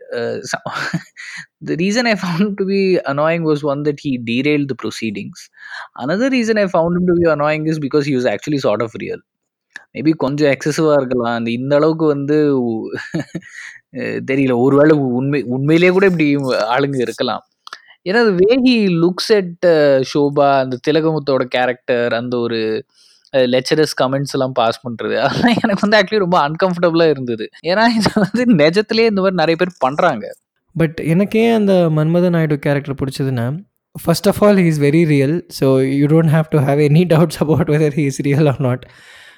the reason I found him to be annoying was one that he derailed the proceedings. Another reason I found him to be annoying is because he was actually sort of real. Maybe கொஞ்சம் எக்ஸசிவாக இருக்கலாம் அந்த இந்த அளவுக்கு வந்து அஹ் தெரியல ஒருவேளை உண்மை உண்மையிலேயே கூட இப்படி ஆளுங்க இருக்கலாம் ஏன்னா way he looks at Shobha அந்த திலகமுத்தோட கேரக்டர் அந்த ஒரு லெக்சரஸ் கமெண்ட்ஸ் எல்லாம் பாஸ் பண்றது அதெல்லாம் எனக்கு வந்து ஆக்சுவலி ரொம்ப அன்கம்ஃபர்டபுளா இருந்தது ஏன்னா இது வந்து நிஜத்திலேயே இந்த மாதிரி நிறைய பேர் பண்றாங்க பட் எனக்கே அந்த மன்மத நாயுடு கேரக்டர் பிடிச்சதுன்னா first of all he is very real so you don't have to have any doubts about whether he is real or not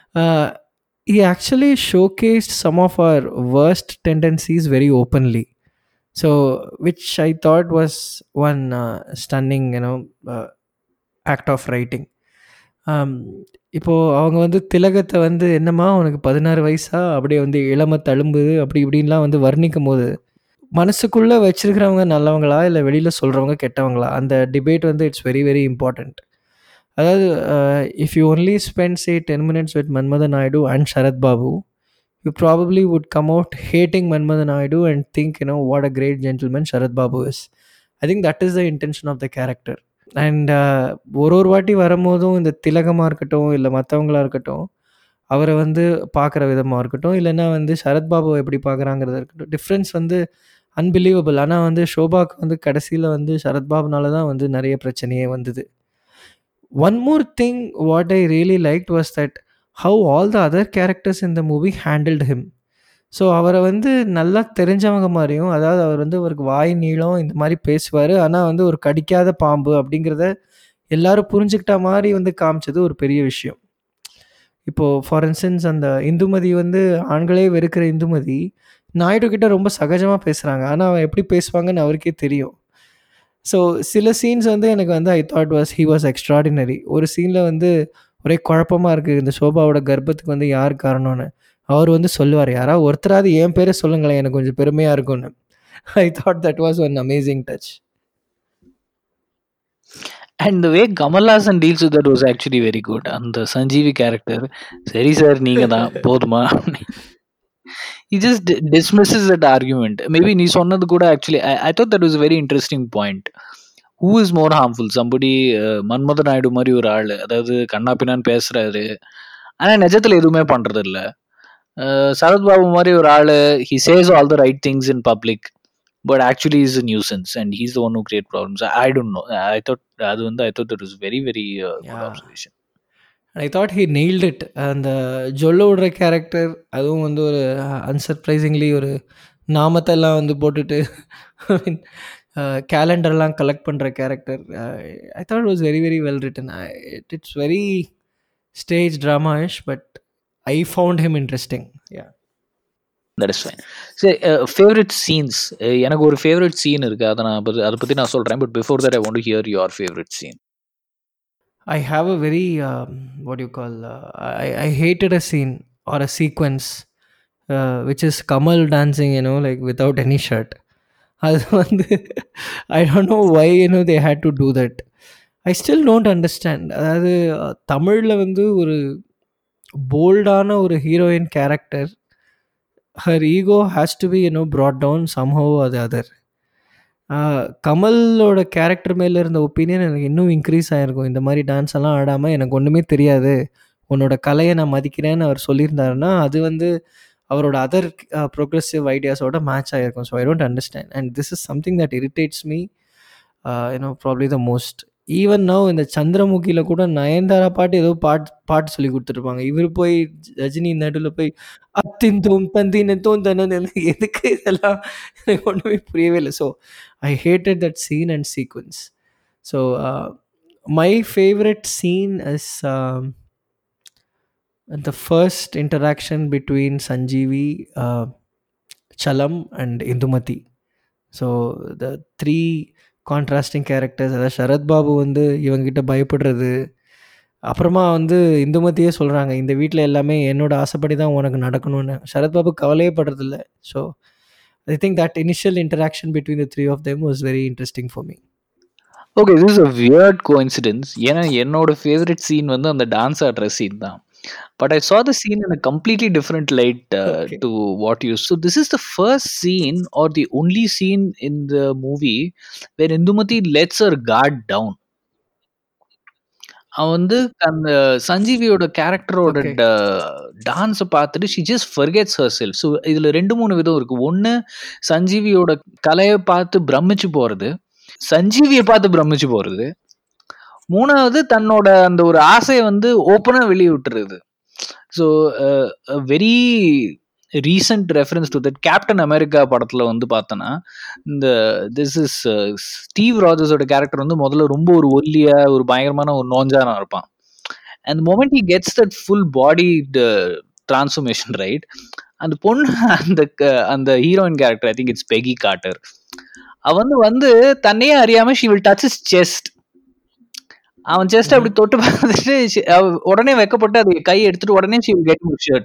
he actually showcased some of our worst tendencies very openly so which i thought was one uh, stunning you know uh, act of writing um, இப்போ அவங்க வந்து திலகத்தை வந்து என்னம்மா உனக்கு பதினாறு வயசா அப்படியே வந்து இளம தழும்புது அப்படி இப்படின்லாம் வந்து வர்ணிக்கும் போது மனசுக்குள்ளே வச்சிருக்கிறவங்க நல்லவங்களா இல்லை வெளியில் சொல்கிறவங்க கெட்டவங்களா அந்த டிபேட் வந்து இட்ஸ் வெரி வெரி இம்பார்ட்டண்ட் அதாவது if you only spend say ten minutes with Manmadha Naidu and Sarath Babu you probably would come out hating Manmadha Naidu and think you know what a great gentleman Sarath Babu is I think that is the intention of the character and ஒரு ஒரு வாட்டி வரும்போதும் இந்த திலகமாக இருக்கட்டும் இல்லை மற்றவங்களா இருக்கட்டும் அவரை வந்து பார்க்குற விதமாக இருக்கட்டும் இல்லைன்னா வந்து சரத்பாபுவை எப்படி பார்க்குறாங்கிறது இருக்கட்டும் டிஃப்ரென்ஸ் வந்து அன்பிலீவபிள் ஆனால் வந்து ஷோபாக்கு வந்து கடைசியில் வந்து சரத்பாபுனால தான் வந்து நிறைய பிரச்சனையே வந்தது one more thing what I really like was that how all the other characters இந்த மூவி ஹேண்டில்டு ஹிம் ஸோ அவரை வந்து நல்லா தெரிஞ்சவங்க மாதிரியும் அதாவது அவர் வந்து அவருக்கு வாய் நீளம் இந்த மாதிரி பேசுவார் ஆனால் வந்து ஒரு கடிக்காத பாம்பு அப்படிங்கிறத எல்லாரும் புரிஞ்சுக்கிட்ட மாதிரி வந்து காமிச்சது ஒரு பெரிய விஷயம் இப்போது ஃபார் இன்ஸ்டன்ஸ் அந்த இந்துமதி வந்து ஆண்களே வெறுக்கிற இந்துமதி நாயுடு கிட்ட ரொம்ப சகஜமாக பேசுகிறாங்க ஆனால் அவன் எப்படி பேசுவாங்கன்னு அவருக்கே தெரியும் ஸோ சில சீன்ஸ் வந்து எனக்கு வந்து I thought was he was extraordinary ஒரு சீனில் வந்து ஒரே குழப்பமாக இருக்குது இந்த சோபாவோட கர்ப்பத்துக்கு வந்து யார் காரணம்னு அவர் வந்து சொல்லுவார் யாராவது ஒருத்தராவது என் பேரை சொல்லுங்களேன் எனக்கு கொஞ்சம் பெருமையாக இருக்கும்னு I thought that was one amazing touch and the way Kamal Haasan deals with that was actually very good அந்த சஞ்சீவி கேரக்டர் சரி சார் நீங்க தான் போதுமா he just di- dismisses that argument maybe நீ சொன்னது கூட actually I thought that was very interesting point who is more harmful somebody Manmadha Naidu மாதிரி ஒரு ஆள் அதாவது கண்ணா பின்னான்னு பேசுறாரு ஆனா நிஜத்துல எதுவுமே பண்றது இல்ல அஹ் சரத்பாபு மாதிரி ஒரு ஆளு he says all the right things in public but actually is a nuisance and he's one who create problems I don't know I thought அது வந்து I thought that is very very good Yeah. Observation I thought he nailed it அந்த ஜொல்ல விடுற கேரக்டர் அதுவும் வந்து ஒரு அன்சர்ப்ரைசிங்லி ஒரு நாமத்தெல்லாம் வந்து போட்டுட்டு கேலண்டர்லாம் கலெக்ட் பண்ணுற character I thought was very very well written it it's very stage drama ish but I found him interesting yeah that is fine சரி ஃபேவரட் சீன்ஸ் எனக்கு ஒரு ஃபேவரட் சீன் இருக்கு அதை நான் பத்தி- அதை பற்றி நான் சொல்கிறேன் but before that I want to hear your favourite scene I have a very um, what do you call uh, I, I hated a scene or a sequence uh, which is Kamal dancing you know like without any shirt அது வந்து I don't know why you know they hate to do that I still don't understand அதாவது தமிழில் வந்து ஒரு போல்டான ஒரு heroine character her ego has to be you know brought down somehow அது அதர் கமலோட கேரக்டர் மேலே இருந்த ஒப்பீனியன் எனக்கு இன்னும் இன்க்ரீஸ் ஆகிருக்கும் இந்த மாதிரி டான்ஸ் எல்லாம் ஆடாமல் எனக்கு ஒன்றுமே தெரியாது உன்னோட கலையை நான் மதிக்கிறேன்னு அவர் சொல்லியிருந்தாருன்னா அது வந்து அவரோட அதர் ப்ரோக்ரெசிவ் ஐடியாஸோட மேட்ச் ஆகிருக்கும் so I don't understand and this is something that irritates me you know probably the most even no இந்த சந்திரமுகியில் கூட நயன்தாரா பாட்டு ஏதோ பாட்டு பாட்டு சொல்லி கொடுத்துருப்பாங்க இவர் போய் ரஜினி நடுவில் போய் அத்திந்தோம் தந்தினத்தோம் தனன் எதுக்கு இதெல்லாம் எனக்கு ஒன்றுமே புரியவே இல்லை so I hated that scene and sequence. So uh, my favorite scene is um, the first interaction between Sanjeevi, uh, Chalam, and Indumati. So the three contrasting characters அதாவது சரத் பாபு வந்து இவங்கிட்ட பயப்படுறது அப்புறமா வந்து இந்துமதியே சொல்கிறாங்க இந்த வீட்டில் எல்லாமே என்னோட ஆசைப்படி தான் உனக்கு நடக்கணும்னு சரத்பாபு கவலையே படுறதில்ல so I think that initial interaction between the three of them was very interesting for me. Okay this a weird coincidence ஏன்னா என்னோட ஃபேவரட் சீன் வந்து அந்த டான்ஸ் ஆடுற சீன் தான் but I saw the scene in a completely different light uh, Okay. to what you so this is the first scene or the only scene in the movie where Indumati lets her guard down அவன் வந்து அந்த சஞ்சீவியோட கேரக்டரோட Okay. டான்ஸை பார்த்துட்டு she just forgets herself so இதில் ரெண்டு மூணு விதம் இருக்கு ஒன்று சஞ்சீவியோட கலையை பார்த்து பிரமிச்சு போகிறது சஞ்சீவியை பார்த்து பிரமிச்சு போகிறது மூணாவது தன்னோட அந்த ஒரு ஆசையை வந்து ஓப்பனாக வெளியே விட்டுறது so very recent reference to that Captain America படத்தில் வந்து பார்த்தோன்னா இந்த திஸ் இஸ் ஸ்டீவ் ராஜர்ஸோட கேரக்டர் வந்து முதல்ல ரொம்ப ஒரு ஒல்லியா ஒரு பயங்கரமான ஒரு நோஞ்சானா இருப்பான் and moment he gets that full body transformation right அந்த பொண்ணு அந்த க- அந்த heroine character I think it's Peggy Carter அவ வந்து வந்து தன்னையே அறியாம she will touch his chest அவன் செஸ்ட் அப்படி தொட்டு பார்த்துட்டு she- அவ உடனே வெக்கப்பட்டு அது கை எடுத்துட்டு உடனே she will get shirt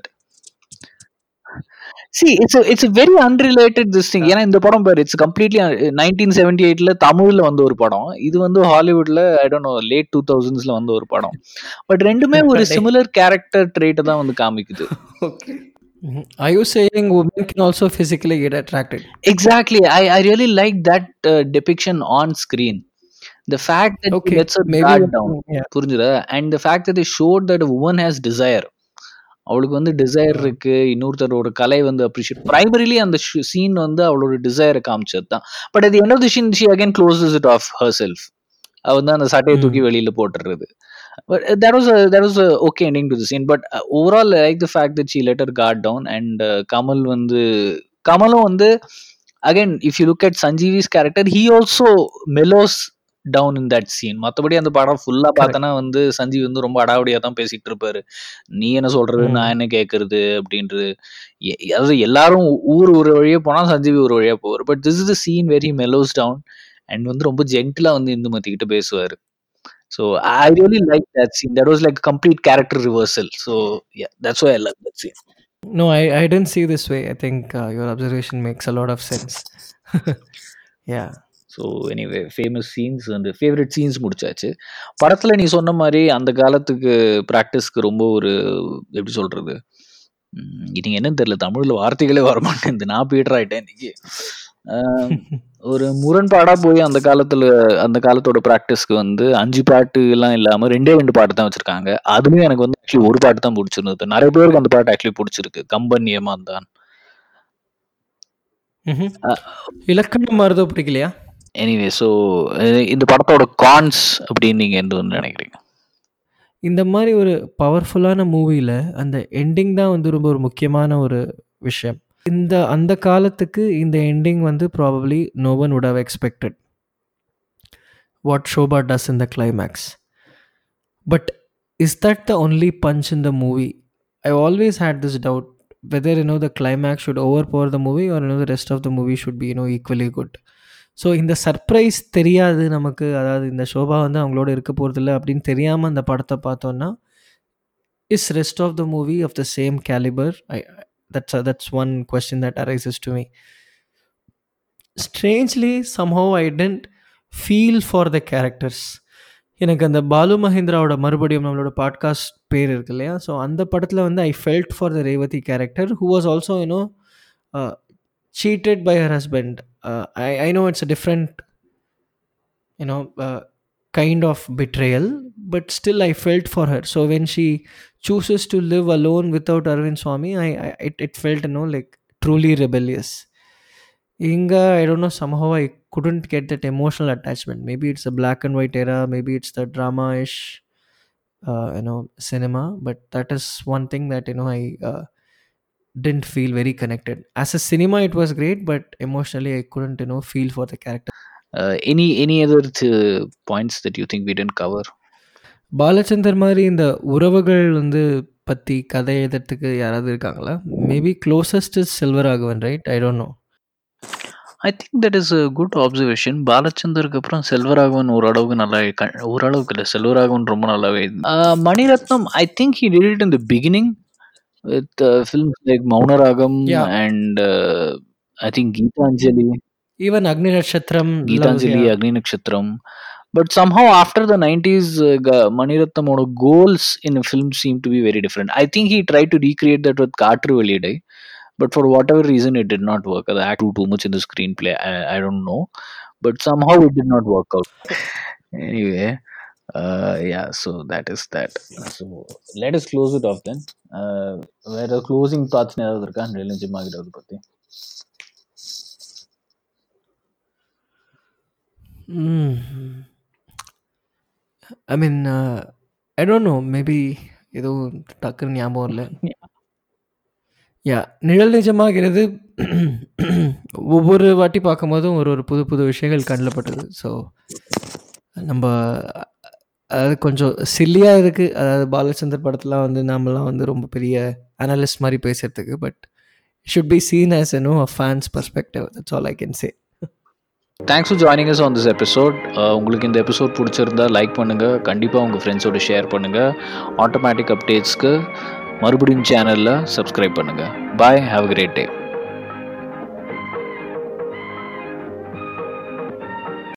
see it's it's very unrelated this thing ஏன்னா இந்த படம் பாரு இட்ஸ் கம்ப்ளீட்லி நைன்டீன் செவன்டி எயிட்ல தமிழ்ல வந்த ஒரு படம் இது வந்து ஹாலிவுட்ல I don't know late two தௌசண்ட்ஸ்ல வந்த ஒரு படம் பட் ரெண்டுமே ஒரு சிமிலர் கேரக்டர் ட்ரேட்டை தான் வந்து காமிக்குது Okay. Are you saying women can also physically get attracted? Exactly. I, I really like that uh, depiction on screen. The fact that Okay, he lets her maybe guard you- down. yeah. புரிஞ்சுதா and the fact that they showed that a woman has desire அவளுக்கு வந்து டிசைர் இருக்கு இன்னொருத்தரோட கலை வந்து அப்ரிஷியேட் பிரைமரிலி அந்த சீன் வந்து அவளோட டிசைரை காமிச்சது தான் but at the end of the scene she again closes it off herself அவ வந்து அந்த சட்டையை தூக்கி வெளியில போட்டுறது but uh, that was a that was a okay ending to the scene but uh, overall I like the fact that she let her guard down and uh, kamal வந்து கமலும் வந்து again if you look at sanjeevi's character he also mellows down in that scene மத்தபடி அந்த படம் ஃபுல்லா பார்த்தனா வந்து சஞ்சீவ் வந்து ரொம்ப அடாவடியா தான் பேசிட்டு இருப்பாரு நீ என்ன சொல்றது ம். நான் என்ன கேட்கறது அப்படின்றது எ- அதாவது எல்லாரும் ஊர் ஒரு வழியா போனா சஞ்சீவி ஒரு வழியா போவார் but this is the scene very mellows down and வந்து ரொம்ப ஜென்டிலா வந்து இந்துமதி கிட்ட பேசுவாரு so I really like that scene that was like complete character reversal so that's why I love that scene No, I, I didn't see this way. I think uh, your observation makes a lot of sense. yeah. So anyway famous scenes அந்த ஃபேவரட் சீன்ஸ் முடிச்சாச்சு படத்தில் நீ சொன்ன மாதிரி அந்த காலத்துக்கு ப்ராக்டிஸ்க்கு ரொம்ப ஒரு எப்படி சொல்கிறது இன்னைக்கு என்னன்னு தெரியல தமிழில் வார்த்தைகளே வரமாட்டேங்குது நான் பீட்டர் ஆயிட்டேன் இன்னைக்கு ஆஹ், ஒரு முரண்பாடாக போய் அந்த காலத்தில் அந்த காலத்தோட ப்ராக்டிஸ்க்கு வந்து அஞ்சு பாட்டு எல்லாம் இல்லாமல் ரெண்டே ரெண்டு பாட்டு தான் வச்சுருக்காங்க அதுவுமே எனக்கு வந்து ஆக்சுவலி ஒரு பாட்டு தான் பிடிச்சிருந்தது நிறைய பேருக்கு அந்த பாட்டு ஆக்சுவலி பிடிச்சிருக்கு கம்பன் ஏமாந்தான் Mhm. இலக்கணம் மருதோ பிடிக்கலையா எனிவே ஸோ இந்த படத்தோட கான்ஸ் அப்படின்னு நீங்கள் எந்த ஒன்று நினைக்கிறீங்க இந்த மாதிரி ஒரு பவர்ஃபுல்லான மூவியில் அந்த எண்டிங் தான் வந்து ரொம்ப ஒரு முக்கியமான ஒரு விஷயம் இந்த அந்த காலத்துக்கு இந்த எண்டிங் வந்து probably no one would have expected what Shobha does in the climax but is that the only punch in the movie I always had this doubt whether you know the climax should overpower the movie or you know the rest of the movie should be you know equally good so இந்த சர்ப்ரைஸ் தெரியாது நமக்கு அதாவது இந்த ஷோபா வந்து அவங்களோட இருக்க போகிறதில்ல அப்படின்னு தெரியாமல் அந்த படத்தை பார்த்தோன்னா is rest of the movie of the same calibre I that's that's one question that arises to me strangely somehow I tend feel for the characters எனக்கு அந்த பாலு மஹேந்திராவோட மறுபடியும் நம்மளோட பாட்காஸ்ட் பேர் இருக்கு இல்லையா ஸோ அந்த படத்தில் வந்து I felt for the Revathi character who was also you know cheated by her husband. Uh, I, I know it's a different, you know, uh, kind of betrayal, but still I felt for her. So when she chooses to live alone without Arvind Swami, I, I it, it felt, you know, like truly rebellious. Inga, I don't know, somehow I couldn't get that emotional attachment. Maybe it's a black and white era, maybe it's the drama ish, uh, you know, cinema, but that is one thing that, you know, I. Uh, didn't feel very connected. As a cinema, it was great, but emotionally, I couldn't, you know, feel for the character. Uh, any any other uh, points that you think we didn't cover? Balachander மாதிரி இந்த உறவுகள் வந்து பற்றி கதை எழுதுறதுக்கு யாராவது இருக்காங்களா maybe closest is Selvaraghavan right I don't know I think that is a good observation பாலச்சந்தருக்கு அப்புறம் செல்வராகவன் ஓரளவுக்கு நல்லா க- ஓரளவுக்கு இல்லை செல்வராகவன் ரொம்ப நல்லாவே uh, Maniratnam I think he did it in the beginning with films like Mounaragam Yeah. And I think Gitanjali even Agni Natchathiram Gitanjali Agni Natchathiram but somehow after the 90s uh, Ga- maniratnamoட goals in a film seem to be very different i think he tried to recreate that with Kaatru Veliyidai but for whatever reason it did not work the act too, too much in the screenplay I, I don't know but somehow it did not work out anyway yeah so that is that so let us close it off then வேற க்ளோசிங் தாட்ஸ் ஏதாவது இருக்கா நிஜமாகிறது பற்றி I mean I don't know maybe எதுவும் டக்குன்னு ஞாபகம் இல்லை யா நிழல் நிஜமாகிறது ஒவ்வொரு வாட்டி பார்க்கும்போதும் ஒரு ஒரு புது புது விஷயங்கள் கண்ணில் பட்டது ஸோ நம்ம அதாவது கொஞ்சம் சில்லியாக இருக்குது அதாவது பாலச்சந்தர் படத்துலாம் வந்து நாமெல்லாம் வந்து ரொம்ப பெரிய அனலிஸ்ட் மாதிரி பேசுகிறதுக்கு but should be seen as a no a fan's perspective that's all I can say thanks for joining us on this episode உங்களுக்கு இந்த எபிசோட் பிடிச்சிருந்தா லைக் பண்ணுங்கள் கண்டிப்பாக உங்கள் ஃப்ரெண்ட்ஸோட ஷேர் பண்ணுங்கள் ஆட்டோமேட்டிக் அப்டேட்ஸ்க்கு மறுபடியும் சேனலில் சப்ஸ்கிரைப் பண்ணுங்கள் பாய் ஹாவ் அ கிரேட் டே